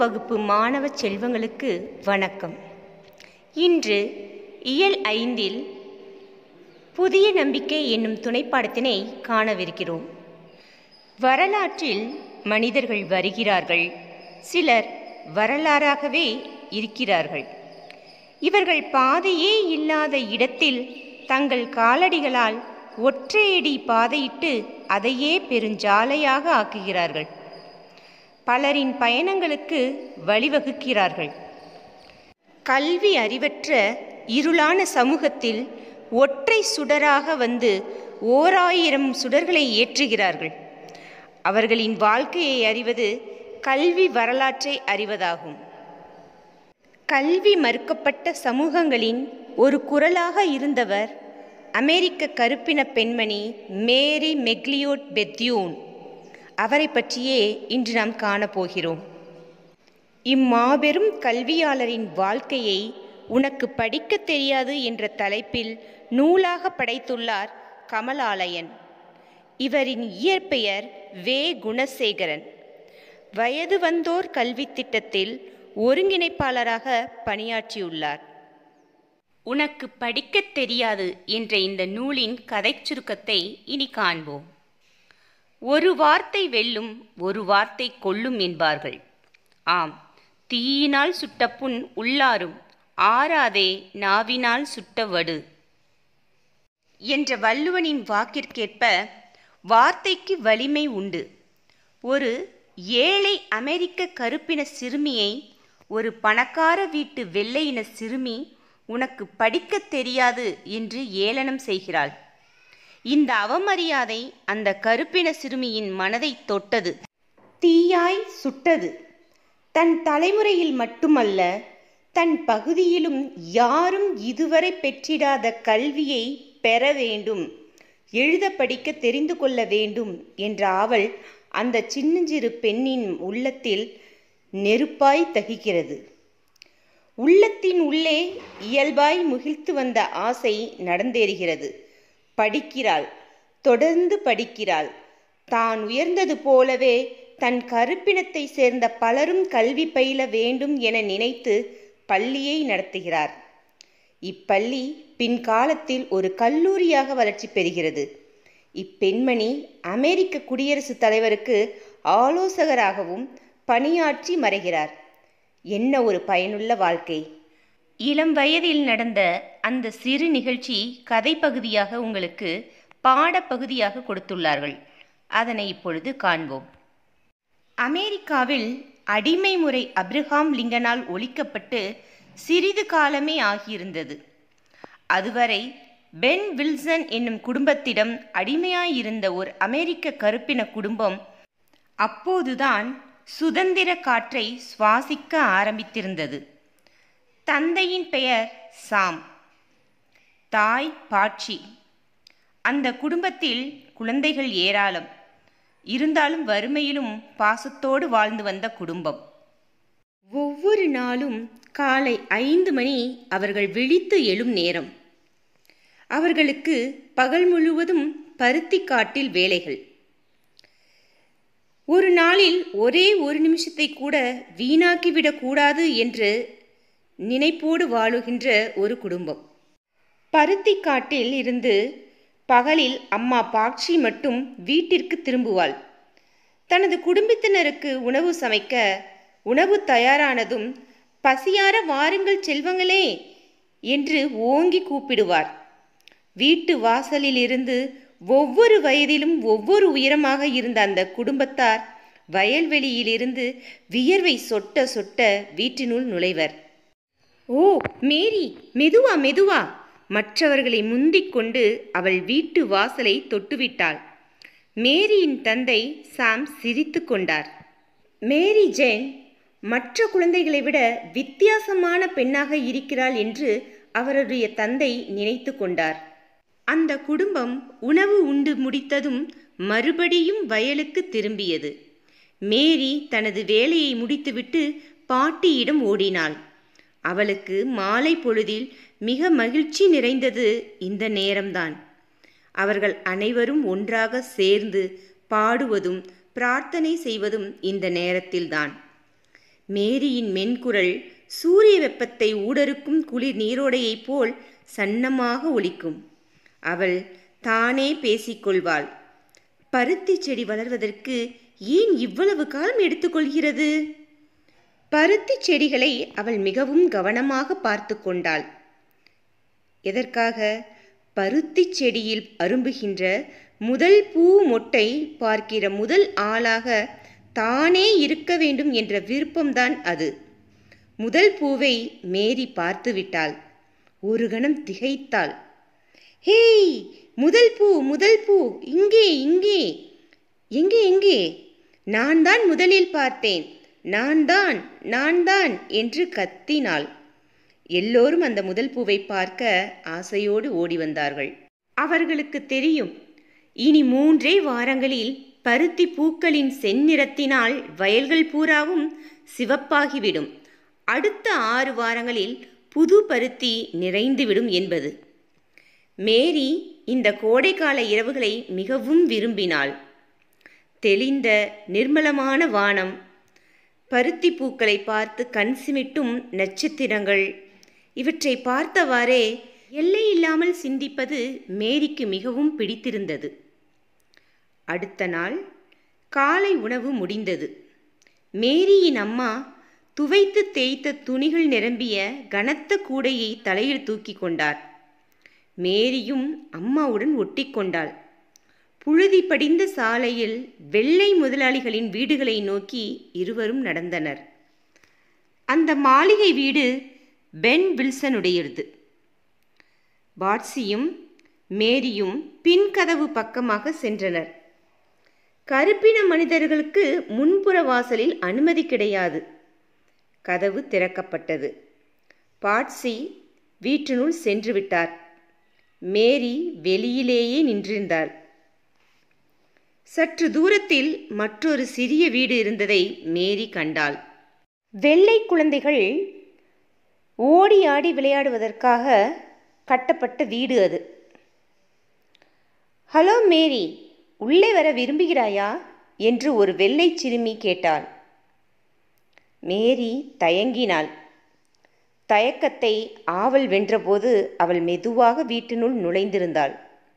வகுப்பு மாணவ செல்வங்களுக்கு வணக்கம் இன்று இயல் ஐந்தில் புதிய நம்பிக்கை என்னும் துணைப்பாடத்தினை காணவிருக்கிறோம் வரலாற்றில் மனிதர்கள் வருகிறார்கள் சிலர் வரலாறாகவே இருக்கிறார்கள் இவர்கள் பாதையே இல்லாத இடத்தில் தங்கள் காலடிகளால் ஒற்றையடி பாதையிட்டு அதையே பெருஞ்சாலையாக ஆக்குகிறார்கள் பலரின் பயணங்களுக்கு வழிவகுக்கிறார்கள் கல்வி அறிவற்ற இருளான சமூகத்தில் ஒற்றை சுடராக வந்து ஓராயிரம் சுடர்களை ஏற்றுகிறார்கள் அவர்களின் வாழ்க்கையை அறிவது கல்வி வரலாற்றை அறிவதாகும் கல்வி மறுக்கப்பட்ட சமூகங்களின் ஒரு குரலாக இருந்தவர் அமெரிக்க கருப்பின பெண்மணி மேரி மெக்லியோட் பெத்யூன் அவரை பற்றியே இன்று நாம் காணப்போகிறோம் இம்மாபெரும் கல்வியாளரின் வாழ்க்கையை உனக்கு படிக்கத் தெரியாது என்ற தலைப்பில் நூலாக படைத்துள்ளார் கமலாலயன் இவரின் இயற்பெயர் வே குணசேகரன் வயது வந்தோர் கல்வி திட்டத்தில் ஒருங்கிணைப்பாளராக பணியாற்றியுள்ளார் உனக்கு படிக்கத் தெரியாது என்ற இந்த நூலின் கதைச் சுருக்கத்தை இனி காண்போம் ஒரு வார்த்தை வெல்லும் ஒரு வார்த்தை கொல்லும் என்பார்கள் ஆம் தீயினால் சுட்ட புண் உள்ளாரும் ஆறாதே நாவினால் சுட்ட வடு என்ற வள்ளுவனின் வாக்கிற்கேற்ப வார்த்தைக்கு வலிமை உண்டு ஒரு ஏழை அமெரிக்க கருப்பின சிறுமியை ஒரு பணக்கார வீட்டு வெள்ளையின சிறுமி உனக்கு படிக்கத் தெரியாது என்று ஏளனம் செய்கிறாள் இந்த அவமரியாதை அந்த கருப்பின சிறுமியின் மனதை தொட்டது தீயாய் சுட்டது தன் தலைமுறையில் மட்டுமல்ல தன் பகுதியிலும் யாரும் இதுவரை பெற்றிடாத கல்வியை பெற வேண்டும் எழுத படிக்க தெரிந்து கொள்ள வேண்டும் என்ற ஆவல் அந்த சின்னஞ்சிறு பெண்ணின் உள்ளத்தில் நெருப்பாய் தகிக்கிறது உள்ளத்தின் உள்ளே இயல்பாய் முகிழ்த்து வந்த ஆசை நடந்தேறுகிறது படிக்கிறாள் தொடர்ந்து படிக்கிறாள் தான் உயர்ந்தது போலவே தன் கருப்பினத்தை சேர்ந்த பலரும் கல்வி பயில வேண்டும் என நினைத்து பள்ளியை நடத்துகிறார் இப்பள்ளி பின்காலத்தில் ஒரு கல்லூரியாக வளர்ச்சி பெறுகிறது இப்பெண்மணி அமெரிக்க குடியரசுத் தலைவருக்கு ஆலோசகராகவும் பணியாற்றி மறைகிறார் என்ன ஒரு பயனுள்ள வாழ்க்கை இளம் வயதில் நடந்த அந்த சிறு நிகழ்ச்சி கதை பகுதியாக உங்களுக்கு பாடப்பகுதியாக கொடுத்துள்ளார்கள் அதனை இப்பொழுது காண்போம் அமெரிக்காவில் அடிமை முறை அப்ரஹாம் லிங்கனால் ஒழிக்கப்பட்டு சிறிது காலமே ஆகியிருந்தது அதுவரை பென் வில்சன் என்னும் குடும்பத்திடம் அடிமையாயிருந்த ஒரு அமெரிக்க கருப்பின குடும்பம் அப்போதுதான் சுதந்திர காற்றை சுவாசிக்க ஆரம்பித்திருந்தது தந்தையின் பெயர் சாம் தாய் பாட்சி அந்த குடும்பத்தில் குழந்தைகள் ஏராளம் இருந்தாலும் வறுமையிலும் பாசத்தோடு வாழ்ந்து வந்த குடும்பம் ஒவ்வொரு நாளும் காலை ஐந்து மணி அவர்கள் விழித்து எழும் நேரம் அவர்களுக்கு பகல் முழுவதும் பருத்தி காட்டில் வேலைகள் ஒரு நாளில் ஒரே ஒரு நிமிஷத்தை கூட வீணாக்கிவிடக் கூடாது என்று நினைப்போடு வாழுகின்ற ஒரு குடும்பம் பருத்தி காட்டில் இருந்து பகலில் அம்மா பாக்ஷி மட்டும் வீட்டிற்கு திரும்புவாள் தனது குடும்பத்தினருக்கு உணவு சமைக்க உணவு தயாரானதும் பசியார வாருங்கள் செல்வங்களே என்று ஓங்கி கூப்பிடுவார் வீட்டு வாசலில் இருந்து ஒவ்வொரு வயதிலும் ஒவ்வொரு உயரமாக இருந்த அந்த குடும்பத்தார் வயல்வெளியிலிருந்து வியர்வை சொட்ட சொட்ட வீட்டினுள் நுழைவர் ஓ மேரி மெதுவா மெதுவா மற்றவர்களை முந்திக் கொண்டு அவள் வீட்டு வாசலை தொட்டுவிட்டாள் மேரியின் தந்தை சாம் சிரித்து கொண்டார் மேரி ஜேன் மற்ற குழந்தைகளை விட வித்தியாசமான பெண்ணாக இருக்கிறாள் என்று அவருடைய தந்தை நினைத்து கொண்டார் அந்த குடும்பம் உணவு உண்டு முடித்ததும் மறுபடியும் வயலுக்கு திரும்பியது மேரி தனது வேலையை முடித்துவிட்டு பாட்டியிடம் ஓடினாள் அவளுக்கு மாலை பொழுதில் மிக மகிழ்ச்சி நிறைந்தது இந்த நேரம்தான் அவர்கள் அனைவரும் ஒன்றாக சேர்ந்து பாடுவதும் பிரார்த்தனை செய்வதும் இந்த நேரத்தில்தான் மேரியின் மென்குரல் சூரிய வெப்பத்தை ஊடறுக்கும் குளிர் நீரோடையைப் போல் சன்னமாக ஒலிக்கும் அவள் தானே பேசிக்கொள்வாள் பருத்தி செடி வளர்வதற்கு ஏன் இவ்வளவு காலம் எடுத்துக்கொள்கிறது பருத்தி செடிகளை அவள் மிகவும் கவனமாக பார்த்து கொண்டாள் எதற்காக பருத்தி செடியில் அரும்புகின்ற முதல் பூ மொட்டை பார்க்கிற முதல் ஆளாக தானே இருக்க வேண்டும் என்ற விருப்பம்தான் அது முதல் பூவை மேரி பார்த்து விட்டாள் ஒரு கணம் திகைத்தாள் ஹேய் முதல் பூ முதல் பூ இங்கே இங்கே எங்கே எங்கே நான் தான் முதலில் பார்த்தேன் நான் தான் நான் தான் என்று கத்தினாள் எல்லோரும் அந்த முதல் பூவை பார்க்க ஆசையோடு ஓடி வந்தார்கள் அவர்களுக்கு தெரியும் இனி மூன்றே வாரங்களில் பருத்தி பூக்களின் செந்நிறத்தினால் வயல்கள் பூராவும் சிவப்பாகிவிடும் அடுத்த ஆறு வாரங்களில் புது பருத்தி நிறைந்துவிடும் என்பது மேரி இந்த கோடைக்கால இரவுகளை மிகவும் விரும்பினாள் தெளிந்த நிர்மலமான வானம் பருத்தி பூக்களை பார்த்து கண் சிமிட்டும் நட்சத்திரங்கள் இவற்றை பார்த்தவாறே எல்லை இல்லாமல் சிந்திப்பது மேரிக்கு மிகவும் பிடித்திருந்தது அடுத்த நாள் காலை உணவு முடிந்தது மேரியின் அம்மா துவைத்து தேய்த்த துணிகள் நிரம்பிய கனத்த கூடையை தலையில் தூக்கி கொண்டார் மேரியும் அம்மாவுடன் ஒட்டிக்கொண்டாள் புழுதி படிந்த சாலையில் வெள்ளை முதலாளிகளின் வீடுகளை நோக்கி இருவரும் நடந்தனர் அந்த மாளிகை வீடு பென் வில்சனுடையது பாட்சியும் மேரியும் பின்கதவு பக்கமாக சென்றனர் கருப்பின மனிதர்களுக்கு முன்புற வாசலில் அனுமதி கிடையாது கதவு திறக்கப்பட்டது பாட்சி வீட்டினுள் சென்று விட்டார் மேரி வெளியிலேயே நின்றிருந்தாள் சற்று தூரத்தில் மற்றொரு சிறிய வீடு இருந்ததை மேரி கண்டாள் வெள்ளை குழந்தைகள் ஓடி ஆடி விளையாடுவதற்காக கட்டப்பட்ட வீடு அது ஹலோ மேரி உள்ளே வர விரும்புகிறாயா என்று ஒரு வெள்ளை சிறுமி கேட்டாள் மேரி தயங்கினாள் தயக்கத்தை ஆவல் வென்றபோது அவள் மெதுவாக வீட்டினுள் நுழைந்திருந்தாள்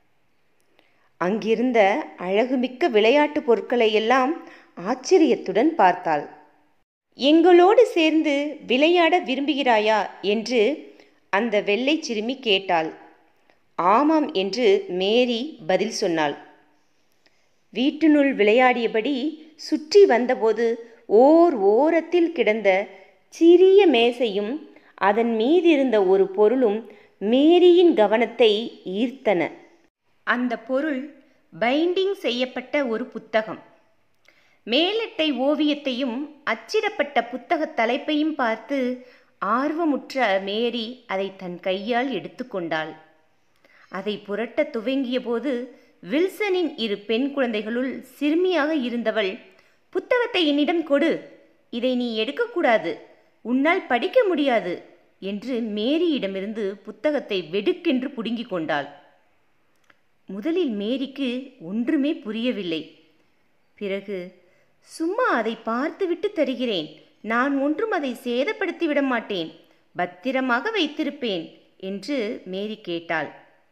அங்கிருந்த அழகுமிக்க விளையாட்டு பொருட்களை எல்லாம் ஆச்சரியத்துடன் பார்த்தாள் எங்களோடு சேர்ந்து விளையாட விரும்புகிறாயா என்று அந்த வெள்ளை சிறுமி கேட்டாள் ஆமாம் என்று மேரி பதில் சொன்னாள் வீட்டினுள் விளையாடியபடி சுற்றி வந்தபோது ஓர் ஓரத்தில் கிடந்த சிறிய மேசையும் அதன் மீதிருந்த ஒரு பொருளும் மேரியின் கவனத்தை ஈர்த்தன அந்த பொருள் பைண்டிங் செய்யப்பட்ட ஒரு புத்தகம் மேலட்டை ஓவியத்தையும் அச்சிடப்பட்ட புத்தக தலைப்பையும் பார்த்து ஆர்வமுற்ற மேரி அதை தன் கையால் எடுத்துக்கொண்டாள் அதை புரட்ட துவங்கிய போது வில்சனின் இரு பெண் குழந்தைகளுள் சிறுமியாக இருந்தவள் புத்தகத்தை என்னிடம் கொடு இதை நீ எடுக்கக்கூடாது உன்னால் படிக்க முடியாது என்று மேரியிடமிருந்து புத்தகத்தை வெடுக்கென்று புடுங்கிக் கொண்டாள் முதலில் மேரிக்கு ஒன்றுமே புரியவில்லை பிறகு சும்மா அதை பார்த்துவிட்டு தருகிறேன் நான் ஒன்றும் அதை சேதப்படுத்தி விட மாட்டேன் பத்திரமாக வைத்திருப்பேன் என்று மேரி கேட்டாள்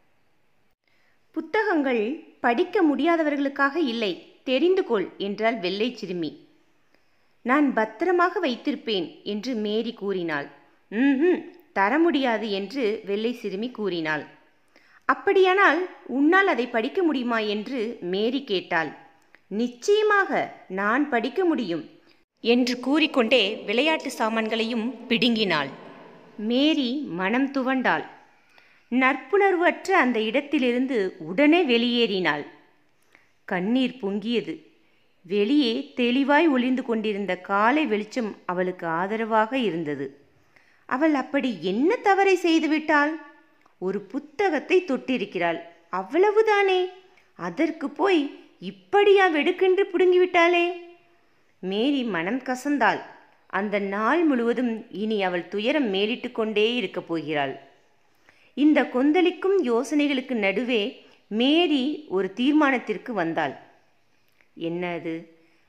புத்தகங்கள் படிக்க முடியாதவர்களுக்காக இல்லை தெரிந்து கொள் என்றாள் வெள்ளை சிறுமி நான் பத்திரமாக வைத்திருப்பேன் என்று மேரி கூறினாள் ம் தர முடியாது என்று வெள்ளை சிறுமி கூறினாள் அப்படியானால் உன்னால் அதை படிக்க முடியுமா என்று மேரி கேட்டாள் நிச்சயமாக நான் படிக்க முடியும் என்று கூறிக்கொண்டே விளையாட்டு சாமான்களையும் பிடுங்கினாள் மேரி மனம் துவண்டாள் நற்புணர்வற்ற அந்த இடத்திலிருந்து உடனே வெளியேறினாள் கண்ணீர் பொங்கியது வெளியே தெளிவாய் ஒளிந்து கொண்டிருந்த காலை வெளிச்சம் அவளுக்கு ஆதரவாக இருந்தது அவள் அப்படி என்ன தவறை செய்துவிட்டாள் ஒரு புத்தகத்தை தொட்டிருக்கிறாள் அவ்வளவுதானே அதற்கு போய் இப்படியா வெடுக்கென்று பிடுங்கிவிட்டாளே மேரி மனம் கசந்தாள் அந்த நாள் முழுவதும் இனி அவள் துயரம் மேலிட்டு கொண்டே இருக்கப் போகிறாள் இந்த கொந்தளிக்கும் யோசனைகளுக்கு நடுவே மேரி ஒரு தீர்மானத்திற்கு வந்தாள் என்ன அது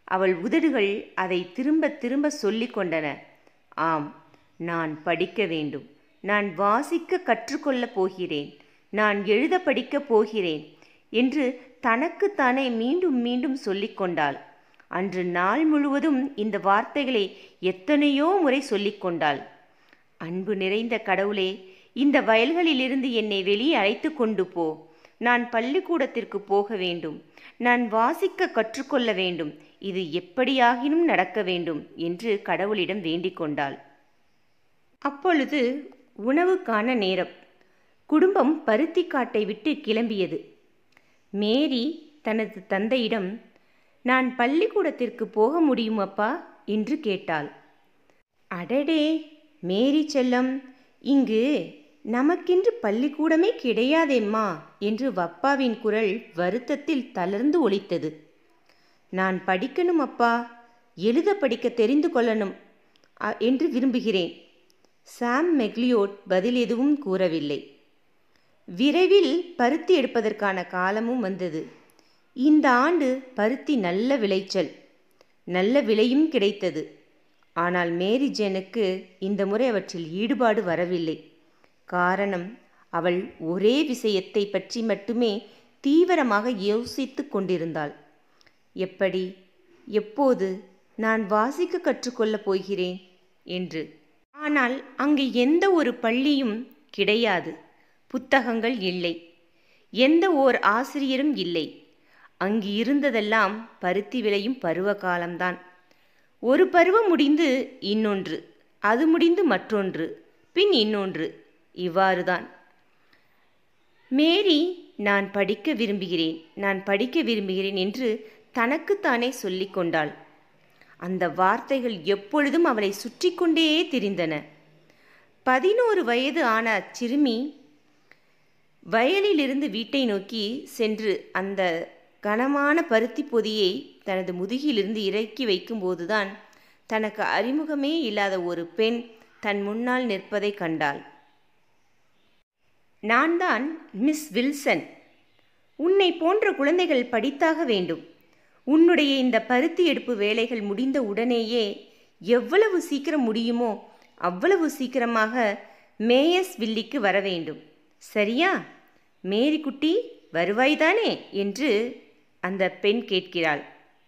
அவள் உதடுகள் அதை திரும்ப திரும்ப சொல்லிக் கொண்டன ஆம் நான் படிக்க வேண்டும் நான் வாசிக்க கற்றுக்கொள்ளப் போகிறேன் நான் எழுத படிக்கப் போகிறேன் என்று தனக்குத்தானே மீண்டும் மீண்டும் சொல்லிக் கொண்டாள் அன்று நாள் முழுவதும் இந்த வார்த்தைகளை எத்தனையோ முறை சொல்லிக் கொண்டாள் அன்பு நிறைந்த கடவுளே இந்த வயல்களிலிருந்து என்னை வெளியே அழைத்து கொண்டு போ நான் பள்ளிக்கூடத்திற்கு போக வேண்டும் நான் வாசிக்க கற்றுக்கொள்ள வேண்டும் இது எப்படியாகினும் நடக்க வேண்டும் என்று கடவுளிடம் வேண்டிக் கொண்டாள் அப்பொழுது உணவுக்கான நேரம் குடும்பம் பருத்திக்காட்டை விட்டு கிளம்பியது மேரி தனது தந்தையிடம் நான் பள்ளிக்கூடத்திற்கு போக முடியும் அப்பா என்று கேட்டாள் அடடே மேரி செல்லம் இங்கு நமக்கென்று பள்ளிக்கூடமே கிடையாதேம்மா என்று வப்பாவின் குரல் வருத்தத்தில் தளர்ந்து ஒலித்தது நான் படிக்கணும் அப்பா எழுத படிக்க தெரிந்து கொள்ளணும் அ- என்று விரும்புகிறேன் சாம் மெக்லியோட் பதில் எதுவும் கூறவில்லை விரைவில் பருத்தி எடுப்பதற்கான காலமும் வந்தது இந்த ஆண்டு பருத்தி நல்ல விளைச்சல் நல்ல விலையும் கிடைத்தது ஆனால் மேரி ஜேனுக்கு இந்த முறை அவற்றில் ஈடுபாடு வரவில்லை காரணம் அவள் ஒரே விஷயத்தை பற்றி மட்டுமே தீவிரமாக யோசித்துக் கொண்டிருந்தாள் எப்படி எப்போது நான் வாசிக்க கற்றுக்கொள்ளப் போகிறேன் என்று ஆனால் அங்கு எந்த ஒரு பள்ளியும் கிடையாது புத்தகங்கள் இல்லை எந்த ஓர் ஆசிரியரும் இல்லை அங்கு இருந்ததெல்லாம் பருத்தி விளையும் பருவ காலம்தான் ஒரு பருவம் முடிந்து இன்னொன்று அது முடிந்து மற்றொன்று பின் இன்னொன்று இவ்வாறுதான் மேரி நான் படிக்க விரும்புகிறேன் நான் படிக்க விரும்புகிறேன் என்று தனக்குத்தானே சொல்லிக் கொண்டாள் அந்த வார்த்தைகள் எப்பொழுதும் அவளை சுற்றி கொண்டே திரிந்தன பதினோரு வயது ஆன அச்சிறுமி வயலிலிருந்து வீட்டை நோக்கி சென்று அந்த கனமான பருத்தி பொதியை தனது முதுகிலிருந்து இறக்கி வைக்கும்போதுதான் தனக்கு அறிமுகமே இல்லாத ஒரு பெண் தன் முன்னால் நிற்பதை கண்டாள் நான் தான் மிஸ் வில்சன் உன்னை போன்ற குழந்தைகள் படித்தாக வேண்டும் உன்னுடைய இந்த பருத்தி எடுப்பு வேலைகள் முடிந்த உடனேயே எவ்வளவு சீக்கிரம் முடியுமோ அவ்வளவு சீக்கிரமாக மேயஸ் வில்லிக்கு வர வேண்டும் சரியா மேரி குட்டி வருவாய்தானே என்று அந்த பெண் கேட்கிறாள்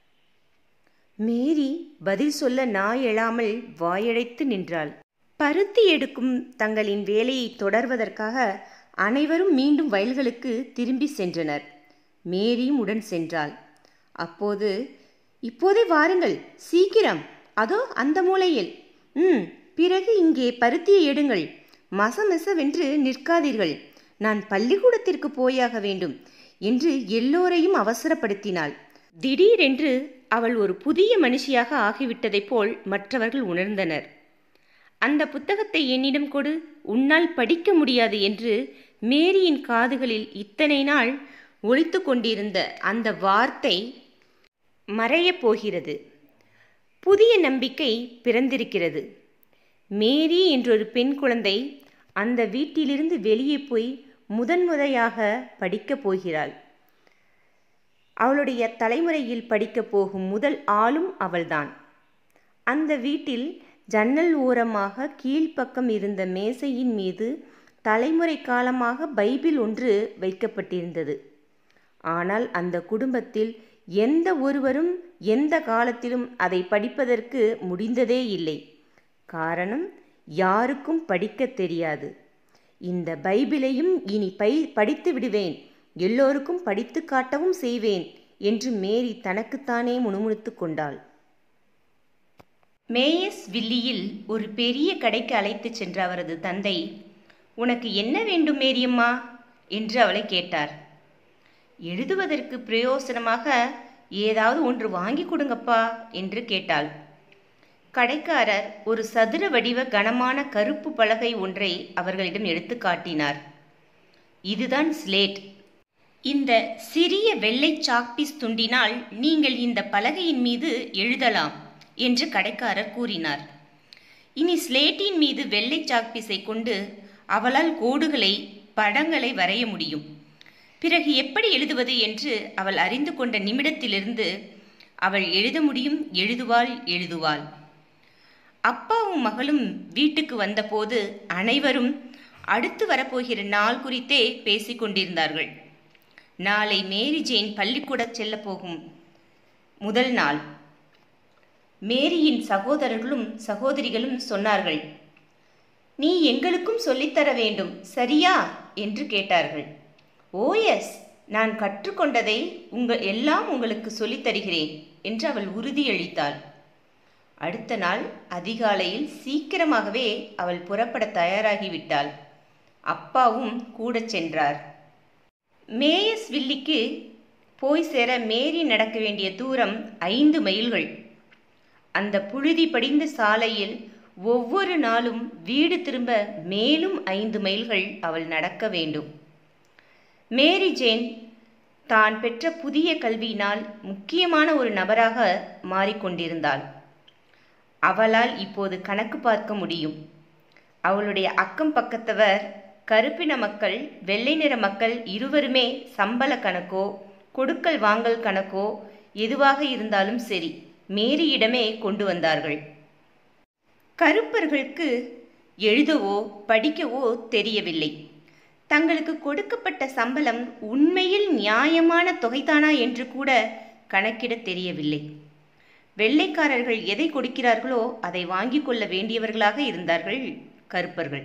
மேரி பதில் சொல்ல நாய் எழாமல் வாயடைத்து நின்றாள் பருத்தி எடுக்கும் தங்களின் வேலையை தொடர்வதற்காக அனைவரும் மீண்டும் வயல்களுக்கு திரும்பி சென்றனர் மேரியும் உடன் சென்றாள் அப்போது இப்போதே வாருங்கள் சீக்கிரம் அதோ அந்த மூலையில் ம் பிறகு இங்கே பருத்தியை எடுங்கள் மசமசவென்று நிற்காதீர்கள் நான் பள்ளிக்கூடத்திற்கு போயாக வேண்டும் என்று எல்லோரையும் அவசரப்படுத்தினாள் திடீரென்று அவள் ஒரு புதிய மனுஷியாக ஆகிவிட்டதைப் போல் மற்றவர்கள் உணர்ந்தனர் அந்த புத்தகத்தை என்னிடம் கொடு உன்னால் படிக்க முடியாது என்று மேரியின் காதுகளில் இத்தனை நாள் ஒலித்து கொண்டிருந்த அந்த வார்த்தை மறையப் போகிறது புதிய நம்பிக்கை பிறந்திருக்கிறது மேரி என்றொரு பெண் குழந்தை அந்த வீட்டிலிருந்து வெளியே போய் முதன்முறையாக படிக்கப் போகிறாள் அவளுடைய தலைமுறையில் படிக்கப் போகும் முதல் ஆளும் அவள்தான் அந்த வீட்டில் ஜன்னல் ஓரமாக கீழ்ப்பக்கம் இருந்த மேசையின் மீது தலைமுறை காலமாக பைபிள் ஒன்று வைக்கப்பட்டிருந்தது ஆனால் அந்த குடும்பத்தில் எந்த ஒருவரும் எந்த காலத்திலும் அதை படிப்பதற்கு முடிந்ததே இல்லை காரணம் யாருக்கும் படிக்கத் தெரியாது இந்த பைபிளையும் இனி பை படித்து விடுவேன் எல்லோருக்கும் படித்து காட்டவும் செய்வேன் என்று மேரி தனக்குத்தானே முணுமுணுத்து கொண்டாள் மேயஸ் வில்லியில் ஒரு பெரிய கடைக்கு அழைத்துச் சென்ற அவரது தந்தை உனக்கு என்ன வேண்டும் மேரியம்மா என்று அவளை கேட்டார் எழுதுவதற்கு பிரயோசனமாக ஏதாவது ஒன்று வாங்கி கொடுங்கப்பா என்று கேட்டாள் கடைக்காரர் ஒரு சதுர வடிவ கனமான கருப்பு பலகை ஒன்றை அவர்களிடம் எடுத்து காட்டினார் இதுதான் ஸ்லேட் இந்த சிறிய வெள்ளை சாக்பீஸ் துண்டினால் நீங்கள் இந்த பலகையின் மீது எழுதலாம் என்று கடைக்காரர் கூறினார் இனி ஸ்லேட்டின் மீது வெள்ளை சாக்பீஸை கொண்டு அவளால் கோடுகளை படங்களை வரைய முடியும் பிறகு எப்படி எழுதுவது என்று அவள் அறிந்து கொண்ட நிமிடத்திலிருந்து அவள் எழுத முடியும் எழுதுவாள் எழுதுவாள் அப்பாவும் மகளும் வீட்டுக்கு வந்தபோது அனைவரும் அடுத்து வரப்போகிற நாள் குறித்தே பேசிக் கொண்டிருந்தார்கள் நாளை மேரி ஜேன் பள்ளிக்கூட செல்ல போகும் முதல் நாள் மேரியின் சகோதரர்களும் சகோதரிகளும் சொன்னார்கள் நீ எங்களுக்கும் சொல்லித்தர வேண்டும் சரியா என்று கேட்டார்கள் ஓ எஸ் நான் கற்றுக்கொண்டதை உங்கள் எல்லாம் உங்களுக்கு சொல்லித் தருகிறேன் என்று அவள் உறுதியளித்தாள் அடுத்த நாள் அதிகாலையில் சீக்கிரமாகவே அவள் புறப்பட தயாராகிவிட்டாள் அப்பாவும் கூட சென்றார் மேயஸ் வில்லிக்கு போய் சேர மேரி நடக்க வேண்டிய தூரம் ஐந்து மைல்கள் அந்த புழுதி படிந்த சாலையில் ஒவ்வொரு நாளும் வீடு திரும்ப மேலும் ஐந்து மைல்கள் அவள் நடக்க வேண்டும் மேரி ஜேன் தான் பெற்ற புதிய கல்வியினால் முக்கியமான ஒரு நபராக மாறிக்கொண்டிருந்தாள் அவளால் இப்போது கணக்கு பார்க்க முடியும் அவளுடைய அக்கம் பக்கத்தவர் கருப்பின மக்கள் வெள்ளை நிற மக்கள் இருவருமே சம்பள கணக்கோ கொடுக்கல் வாங்கல் கணக்கோ எதுவாக இருந்தாலும் சரி மேரியிடமே கொண்டு வந்தார்கள் கருப்பர்களுக்கு எழுதவோ படிக்கவோ தெரியவில்லை தங்களுக்கு கொடுக்கப்பட்ட சம்பளம் உண்மையில் நியாயமான தொகைதானா என்று கூட கணக்கிட தெரியவில்லை வெள்ளைக்காரர்கள் எதை கொடுக்கிறார்களோ அதை வாங்கிக் கொள்ள வேண்டியவர்களாக இருந்தார்கள் கருப்பர்கள்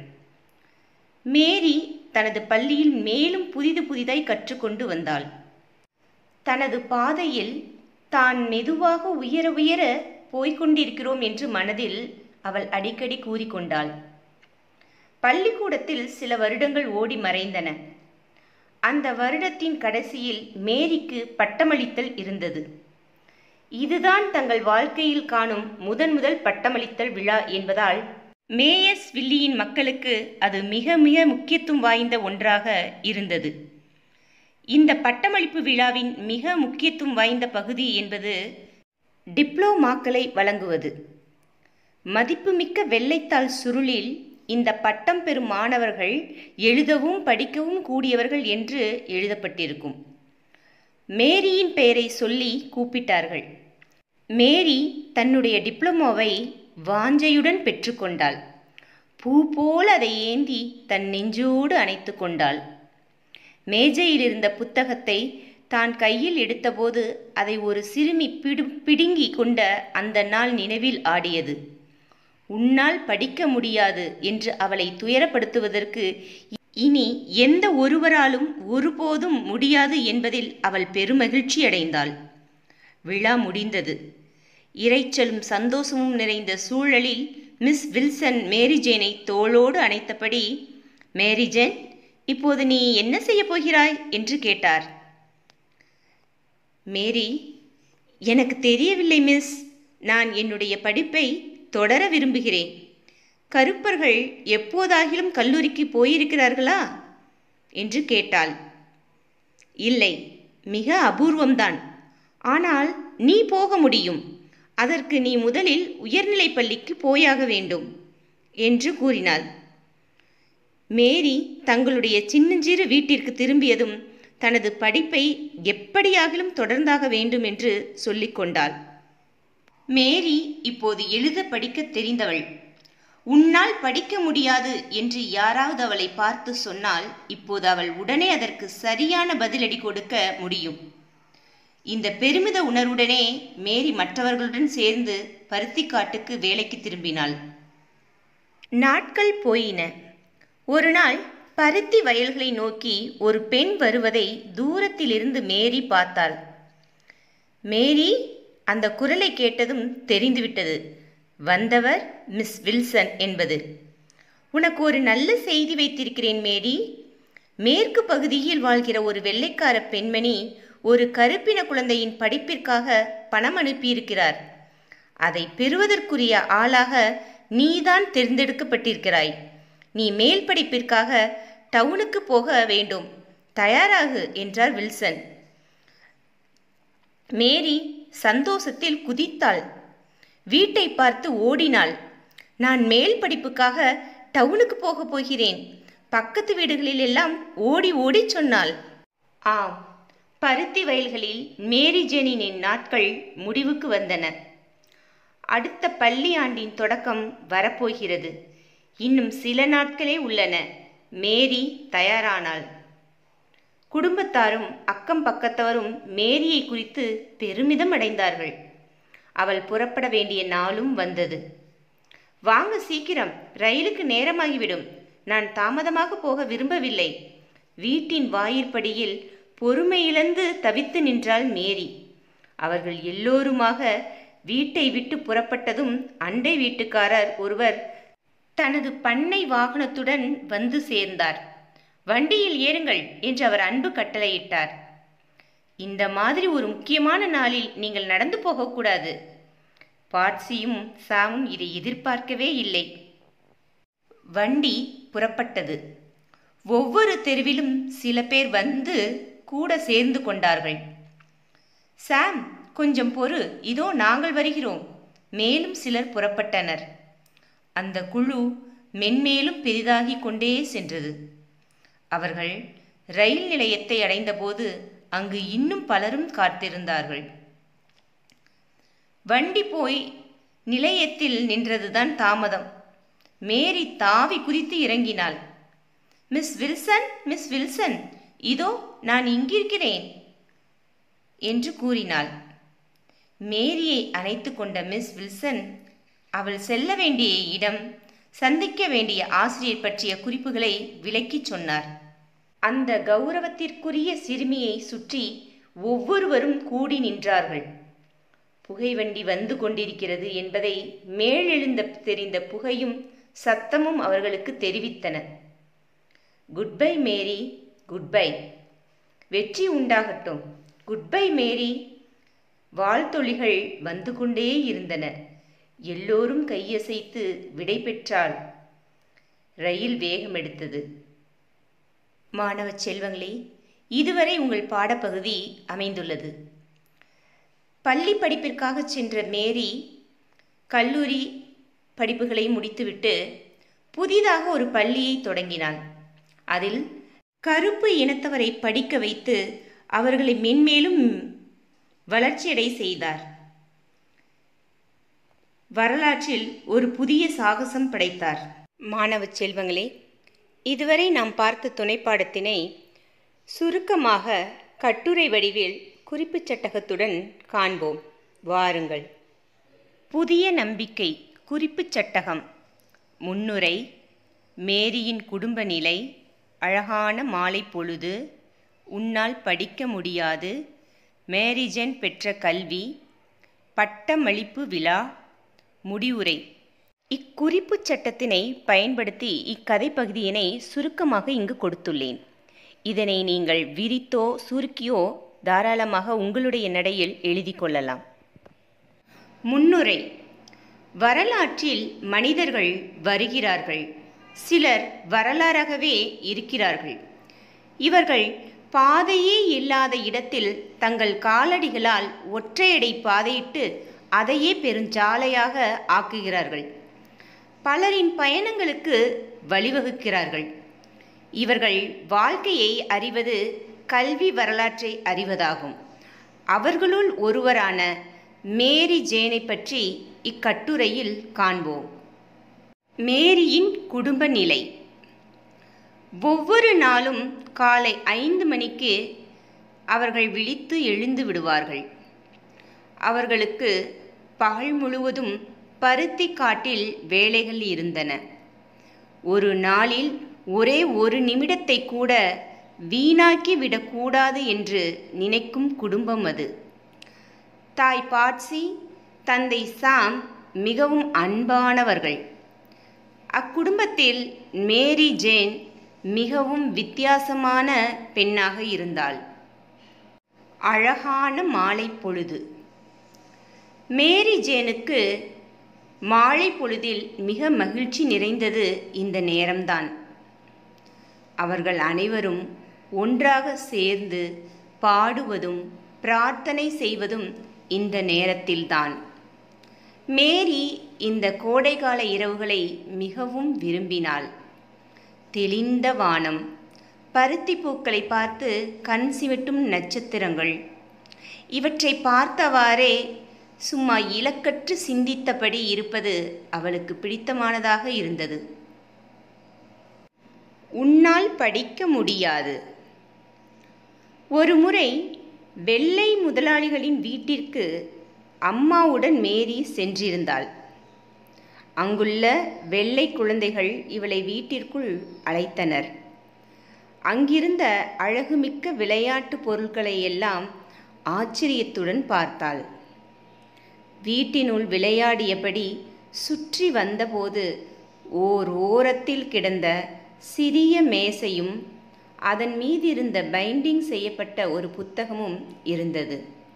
மேரி தனது பள்ளியில் மேலும் புதிது புதிதாய் கற்றுக்கொண்டு வந்தாள் தனது பாதையில் தான் மெதுவாக உயர உயர போய்கொண்டிருக்கிறோம் என்று மனதில் அவள் அடிக்கடி கூறிக்கொண்டாள் பள்ளிக்கூடத்தில் சில வருடங்கள் ஓடி மறைந்தன அந்த வருடத்தின் கடைசியில் மேரிக்கு பட்டமளித்தல் இருந்தது இதுதான் தங்கள் வாழ்க்கையில் காணும் முதன் முதல் பட்டமளித்தல் விழா என்பதால் மேயஸ் வில்லியின் மக்களுக்கு அது மிக மிக முக்கியத்துவம் வாய்ந்த ஒன்றாக இருந்தது இந்த பட்டமளிப்பு விழாவின் மிக முக்கியத்துவம் வாய்ந்த பகுதி என்பது டிப்ளோமாக்களை வழங்குவது மதிப்புமிக்க வெள்ளைத்தாள் சுருளில் இந்த பட்டம் பெறும் மாணவர்கள் எழுதவும் படிக்கவும் கூடியவர்கள் என்று எழுதப்பட்டிருக்கும் மேரியின் பெயரை சொல்லி கூப்பிட்டார்கள் மேரி தன்னுடைய டிப்ளமோவை வாஞ்சையுடன் பெற்றுக்கொண்டாள் பூ போல் அதை ஏந்தி தன் நெஞ்சோடு அணைத்து கொண்டாள் மேஜையில் இருந்த புத்தகத்தை தான் கையில் எடுத்தபோது அதை ஒரு சிறுமி பிடு பிடுங்கி கொண்ட அந்த நாள் நினைவில் ஆடியது உன்னால் படிக்க முடியாது என்று அவளை துயரப்படுத்துவதற்கு இனி எந்த ஒருவராலும் ஒருபோதும் முடியாது என்பதில் அவள் பெருமகிழ்ச்சி அடைந்தாள் விழா முடிந்தது இரைச்சலும் சந்தோஷமும் நிறைந்த சூழலில் மிஸ் வில்சன் மேரிஜேனை தோளோடு அணைத்தபடி மேரிஜேன் இப்போது நீ என்ன செய்யப் போகிறாய் என்று கேட்டார் மேரி எனக்கு தெரியவில்லை மிஸ் நான் என்னுடைய படிப்பை தொடர விரும்புகிறேன் கருப்பர்கள் எப்போதாகிலும் கல்லூரிக்கு போயிருக்கிறார்களா என்று கேட்டாள் இல்லை மிக அபூர்வம்தான் ஆனால் நீ போக முடியும் அதற்கு நீ முதலில் உயர்நிலைப் பள்ளிக்கு போயாக வேண்டும் என்று கூறினாள் மேரி தங்களுடைய சின்னஞ்சிறு வீட்டிற்கு திரும்பியதும் தனது படிப்பை எப்படியாகிலும் தொடர்ந்தாக வேண்டும் என்று சொல்லிக்கொண்டாள் மேரி இப்போது எழுத படிக்க தெரிந்தவள் உன்னால் படிக்க முடியாது என்று யாராவது அவளை பார்த்து சொன்னால் இப்போது அவள் உடனே அதற்கு சரியான பதிலடி கொடுக்க முடியும் இந்த பெருமித உணர்வுடனே மேரி மற்றவர்களுடன் சேர்ந்து பருத்திக்காட்டுக்கு வேலைக்கு திரும்பினாள் நாட்கள் போயின ஒரு நாள் பருத்தி வயல்களை நோக்கி ஒரு பெண் வருவதை தூரத்திலிருந்து மேரி பார்த்தாள் மேரி அந்த குரலை கேட்டதும் தெரிந்துவிட்டது வந்தவர் மிஸ் வில்சன் என்பது உனக்கு ஒரு நல்ல செய்தி வைத்திருக்கிறேன் மேரி மேற்கு பகுதியில் வாழ்கிற ஒரு வெள்ளைக்கார பெண்மணி ஒரு கருப்பின குழந்தையின் படிப்பிற்காக பணம் அனுப்பியிருக்கிறார் அதை பெறுவதற்குரிய ஆளாக நீதான் தேர்ந்தெடுக்கப்பட்டிருக்கிறாய் நீ மேல் படிப்பிற்காக டவுனுக்கு போக வேண்டும் தயாராகு என்றார் வில்சன் மேரி சந்தோஷத்தில் குதித்தாள் வீட்டை பார்த்து ஓடினாள் நான் மேல் படிப்புக்காக டவுனுக்கு போகப் போகிறேன் பக்கத்து வீடுகளில் எல்லாம் ஓடி ஓடி சொன்னாள் ஆம் பருத்தி வயல்களில் மேரி ஜேனின் நாட்கள் முடிவுக்கு வந்தன அடுத்த பள்ளி ஆண்டின் தொடக்கம் வரப்போகிறது இன்னும் சில நாட்களே உள்ளன மேரி தயாரானாள் குடும்பத்தாரும் அக்கம் பக்கத்தவரும் மேரியை குறித்து பெருமிதம் அடைந்தார்கள் அவள் புறப்பட வேண்டிய நாளும் வந்தது வாங்க சீக்கிரம் ரயிலுக்கு நேரமாகிவிடும் நான் தாமதமாக போக விரும்பவில்லை வீட்டின் வாயிற்படியில் பொறுமையிழந்து தவித்து நின்றாள் மேரி அவர்கள் எல்லோருமாக வீட்டை விட்டு புறப்பட்டதும் அண்டை வீட்டுக்காரர் ஒருவர் தனது பண்ணை வாகனத்துடன் வந்து சேர்ந்தார் வண்டியில் ஏறுங்கள் என்று அவர் அன்பு கட்டளையிட்டார் இந்த மாதிரி ஒரு முக்கியமான நாளில் நீங்கள் நடந்து போகக்கூடாது பாட்சியும் சாமும் இதை எதிர்பார்க்கவே இல்லை வண்டி புறப்பட்டது ஒவ்வொரு தெருவிலும் சில பேர் வந்து கூட சேர்ந்து கொண்டார்கள் சாம் கொஞ்சம் பொறு இதோ நாங்கள் வருகிறோம் மேலும் சிலர் புறப்பட்டனர் அந்த குழு மென்மேலும் பெரிதாகிக் கொண்டே சென்றது அவர்கள் ரயில் நிலையத்தை அடைந்தபோது அங்கு இன்னும் பலரும் காத்திருந்தார்கள் வண்டி போய் நிலையத்தில் நின்றதுதான் தாமதம் மேரி தாவி குதித்து இறங்கினாள் மிஸ் வில்சன் மிஸ் வில்சன் இதோ நான் இங்கிருக்கிறேன் என்று கூறினாள் மேரியை அணைத்து கொண்ட மிஸ் வில்சன் அவள் செல்ல வேண்டிய இடம் சந்திக்க வேண்டிய ஆசிரியர் பற்றிய குறிப்புகளை விளக்கிச் சொன்னார் அந்த கௌரவத்திற்குரிய சிறுமியை சுற்றி ஒவ்வொருவரும் கூடி நின்றார்கள் புகைவண்டி வந்து கொண்டிருக்கிறது என்பதை மேலெழுந்த தெரிந்த புகையும் சத்தமும் அவர்களுக்கு தெரிவித்தன குட்பை மேரி குட்பை வெற்றி உண்டாகட்டும் குட்பை மேரி வாழ்த்தொழிகள் வந்து கொண்டே இருந்தன எல்லோரும் கையசைத்து விடை பெற்றாள் ரயில் வேகம் எடுத்தது மாணவ செல்வங்களே இதுவரை உங்கள் பாடப்பகுதி அமைந்துள்ளது பள்ளி படிப்பிற்காக சென்ற மேரி கல்லூரி படிப்புகளை முடித்துவிட்டு புதிதாக ஒரு பள்ளியை தொடங்கினாள் அதில் கருப்பு இனத்தவரை படிக்க வைத்து அவர்களை மென்மேலும் வளர்ச்சியடை செய்தார் வரலாற்றில் ஒரு புதிய சாகசம் படைத்தார் மாணவ செல்வங்களே இதுவரை நாம் பார்த்த துணைப்பாடத்தினை சுருக்கமாக கட்டுரை வடிவில் குறிப்புச் சட்டகத்துடன் காண்போம் வாருங்கள் புதிய நம்பிக்கை குறிப்புச் சட்டகம் முன்னுரை மேரியின் குடும்ப நிலை அழகான மாலை பொழுது உன்னால் படிக்க முடியாது மேரிஜன் பெற்ற கல்வி பட்டமளிப்பு விழா முடிவுரை இக்குறிப்புச் சட்டத்தினை பயன்படுத்தி இக்கதை பகுதியினை சுருக்கமாக இங்கு கொடுத்துள்ளேன் இதனை நீங்கள் விரித்தோ சுருக்கியோ தாராளமாக உங்களுடைய நடையில் எழுதி கொள்ளலாம் முன்னுரை வரலாற்றில் மனிதர்கள் வருகிறார்கள் சிலர் வரலாறாகவே இருக்கிறார்கள் இவர்கள் பாதையே இல்லாத இடத்தில் தங்கள் காலடிகளால் ஒற்றையடை பாதையிட்டு அதையே பெருஞ்சாலையாக ஆக்குகிறார்கள் பலரின் பயணங்களுக்கு வழிவகுக்கிறார்கள் இவர்கள் வாழ்க்கையை அறிவது கல்வி வரலாற்றை அறிவதாகும் அவர்களுள் ஒருவரான மேரி ஜேனை பற்றி இக்கட்டுரையில் காண்போம் மேரியின் குடும்ப நிலை ஒவ்வொரு நாளும் காலை ஐந்து மணிக்கு அவர்கள் விழித்து எழுந்து விடுவார்கள் அவர்களுக்கு பகல் முழுவதும் பருத்தி காட்டில் வேலைகள் இருந்தன ஒரு நாளில் ஒரே ஒரு நிமிடத்தை கூட வீணாக்கி விடக்கூடாது என்று நினைக்கும் குடும்பம் அது தாய் பாட்சி தந்தை சாம் மிகவும் அன்பானவர்கள் அக்குடும்பத்தில் மேரி ஜேன் மிகவும் வித்தியாசமான பெண்ணாக இருந்தாள் அழகான மாலை பொழுது மேரி ஜேனுக்கு மாலை பொழுதில் மிக மகிழ்ச்சி நிறைந்தது இந்த நேரம்தான் அவர்கள் அனைவரும் ஒன்றாக சேர்ந்து பாடுவதும் பிரார்த்தனை செய்வதும் இந்த நேரத்தில்தான் மேரி இந்த கோடைகால இரவுகளை மிகவும் விரும்பினாள் தெளிந்த வானம் பருத்தி பூக்களை பார்த்து கண் சிமிட்டும் நட்சத்திரங்கள் இவற்றை பார்த்தவாறே சும்மா இலக்கற்று சிந்தித்தபடி இருப்பது அவளுக்கு பிடித்தமானதாக இருந்தது உன்னால் படிக்க முடியாது ஒரு முறை வெள்ளை முதலாளிகளின் வீட்டிற்கு அம்மாவுடன் மேரி சென்றிருந்தாள் அங்குள்ள வெள்ளை குழந்தைகள் இவளை வீட்டிற்குள் அழைத்தனர் அங்கிருந்த அழகுமிக்க விளையாட்டு பொருட்களை எல்லாம் ஆச்சரியத்துடன் பார்த்தாள் வீட்டினுள் விளையாடியபடி சுற்றி வந்தபோது ஓர் ஓரத்தில் கிடந்த சிறிய மேசையும் அதன் மீதிருந்த பைண்டிங் செய்யப்பட்ட ஒரு புத்தகமும் இருந்தது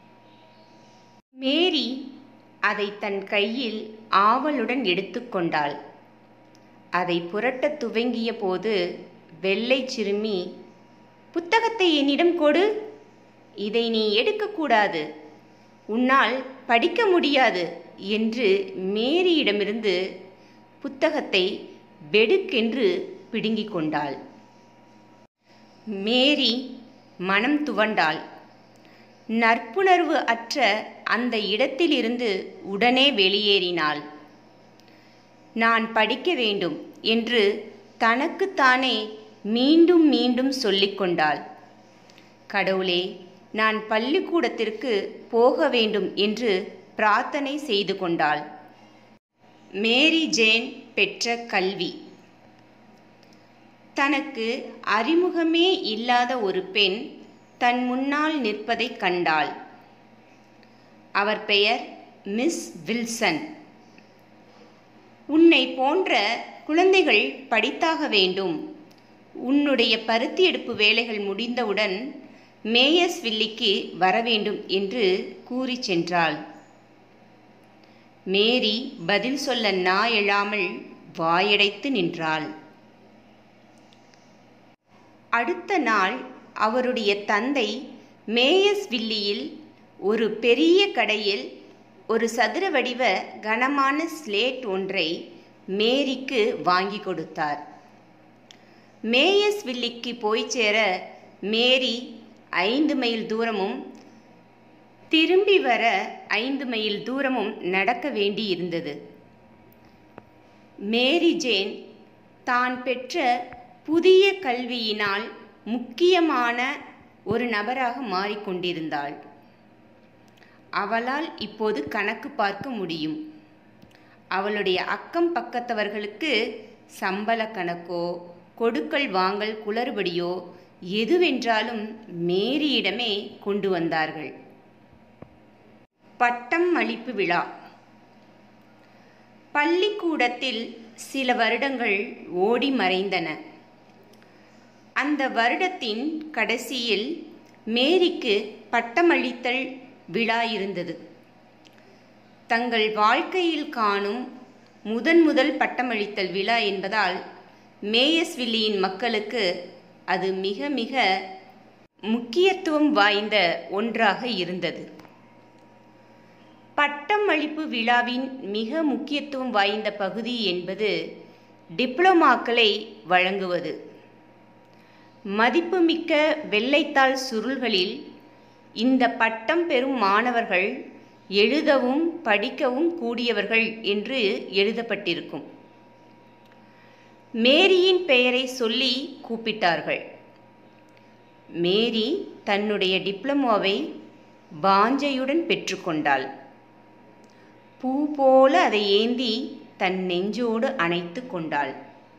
மேரி அதை தன் கையில் ஆவலுடன் எடுத்துக்கொண்டாள் அதை புரட்டத் துவங்கிய போது வெள்ளை சிறுமி புத்தகத்தை என்னிடம் கொடு இதை நீ எடுக்கக்கூடாது உன்னால் படிக்க முடியாது என்று மேரியிடமிருந்து புத்தகத்தை வெடுக்கென்று பிடுங்கிக் கொண்டாள் மேரி மனம் துவண்டாள் நற்புணர்வு அற்ற அந்த இடத்திலிருந்து உடனே வெளியேறினாள் நான் படிக்க வேண்டும் என்று தனக்குத்தானே மீண்டும் மீண்டும் சொல்லிக்கொண்டாள் கடவுளே நான் பள்ளிக்கூடத்திற்கு போக வேண்டும் என்று பிரார்த்தனை செய்து கொண்டாள் மேரி ஜேன் பெற்ற கல்வி தனக்கு அறிமுகமே இல்லாத ஒரு பெண் தன் முன்னால் நிற்பதைக் கண்டாள் அவர் பெயர் மிஸ் வில்சன் உன்னை போன்ற குழந்தைகள் படித்தாக வேண்டும் உன்னுடைய பருத்தி எடுப்பு வேலைகள் முடிந்தவுடன் மேயர்ஸ் வில்லிக்கு வரவேண்டும் என்று கூறி சென்றாள் மேரி பதில் சொல்ல நா எழாமல் வாயடைத்து நின்றாள் அடுத்த நாள் அவருடைய தந்தை மேயஸ் வில்லியில் ஒரு பெரிய கடையில் ஒரு சதுர வடிவ கனமான ஸ்லேட் ஒன்றை மேரிக்கு வாங்கி கொடுத்தார் மேயஸ் வில்லிக்கு போய் சேர மேரி ஐந்து மைல் தூரமும் திரும்பி வர ஐந்து மைல் தூரமும் நடக்க வேண்டியிருந்தது மேரி ஜேன் தான் பெற்ற புதிய கல்வியினால் முக்கியமான ஒரு நபராக மாறிக்கொண்டிருந்தாள் அவளால் இப்போது கணக்கு பார்க்க முடியும் அவளுடைய அக்கம் பக்கத்தவர்களுக்கு சம்பள கணக்கோ கொடுக்கல் வாங்கல் குளறுபடியோ எதுவென்றாலும் மேரியிடமே கொண்டு வந்தார்கள் பட்டம் அளிப்பு விழா பள்ளிக்கூடத்தில் சில வருடங்கள் ஓடி மறைந்தன அந்த வருடத்தின் கடைசியில் மேரிக்கு பட்டமளித்தல் விழா இருந்தது தங்கள் வாழ்க்கையில் காணும் முதன் முதல் பட்டமளித்தல் விழா என்பதால் மேயஸ்வில்லியின் மக்களுக்கு அது மிக மிக முக்கியத்துவம் வாய்ந்த ஒன்றாக இருந்தது பட்டம் அளிப்பு விழாவின் மிக முக்கியத்துவம் வாய்ந்த பகுதி என்பது டிப்ளமாக்களை வழங்குவது மதிப்புமிக்க வெள்ளைத்தாள் சுருள்களில் இந்த பட்டம் பெறும் மாணவர்கள் எழுதவும் படிக்கவும் கூடியவர்கள் என்று எழுதப்பட்டிருக்கும் மேரியின் பெயரை சொல்லி கூப்பிட்டார்கள் மேரி தன்னுடைய டிப்ளமோவை வாஞ்சையுடன் பெற்றுக்கொண்டாள் பூ போல அதை ஏந்தி தன் நெஞ்சோடு அணைத்து கொண்டாள்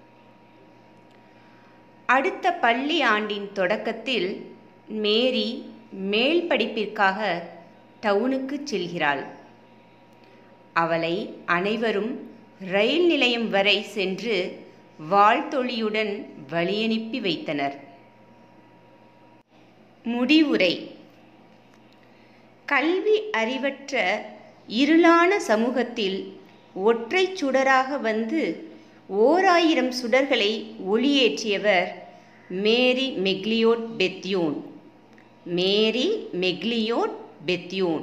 அடுத்த பள்ளி ஆண்டின் தொடக்கத்தில் மேரி மேல் படிப்பிற்காக டவுனுக்கு செல்கிறாள் அவளை அனைவரும் ரயில் நிலையம் வரை சென்று வாழ்த்தொழியுடன் வழியனுப்பி வைத்தனர் முடிவுரை கல்வி அறிவற்ற இருளான சமூகத்தில் ஒற்றை சுடராக வந்து ஓராயிரம் சுடர்களை ஒளியேற்றியவர் Mary McLeod Bethune Mary McLeod Bethune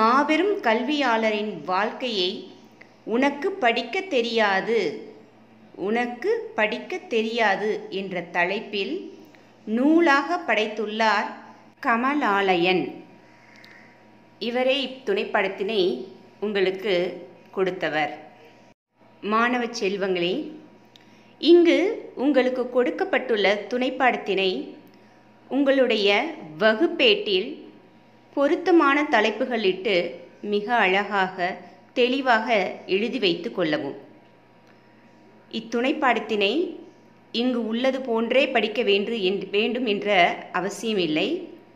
இம்மாபெரும் கல்வியாளரின் வாழ்க்கையை உனக்கு படிக்க தெரியாது உனக்கு படிக்கத் தெரியாது என்ற தலைப்பில் நூலாக படைத்துள்ளார் கமலாலயன் இவரே இத்துணைப்படத்தினை உங்களுக்கு கொடுத்தவர் மாணவ செல்வங்களே இங்கு உங்களுக்கு கொடுக்கப்பட்டுள்ள துணைப்பாடத்தினை உங்களுடைய வகுப்பேட்டில் பொருத்தமான தலைப்புகளிட்டு மிக அழகாக தெளிவாக எழுதி வைத்து கொள்ளவும் இத்துணைப்பாடத்தினை இங்கு உள்ளது போன்றே படிக்க வேண்டும் என்று வேண்டும் என்ற அவசியமில்லை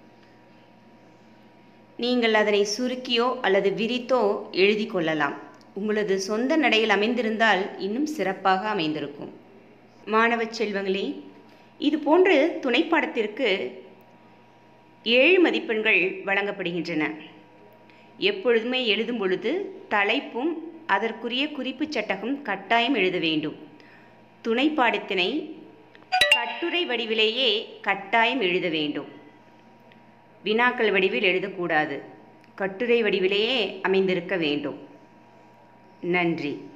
நீங்கள் அதனை சுருக்கியோ அல்லது விரித்தோ எழுதி கொள்ளலாம் உங்களது சொந்த நடையில் அமைந்திருந்தால் இன்னும் சிறப்பாக அமைந்திருக்கும் மாணவ செல்வங்களே இது போன்று துணைப்பாடத்திற்கு ஏழு மதிப்பெண்கள் வழங்கப்படுகின்றன எப்பொழுதுமே எழுதும் பொழுது தலைப்பும் அதற்குரிய குறிப்பு சட்டகம் கட்டாயம் எழுத வேண்டும் துணைப்பாடத்தினை கட்டுரை வடிவிலேயே கட்டாயம் எழுத வேண்டும் வினாக்கள் வடிவில் எழுதக்கூடாது கட்டுரை வடிவிலேயே அமைந்திருக்க வேண்டும் நன்றி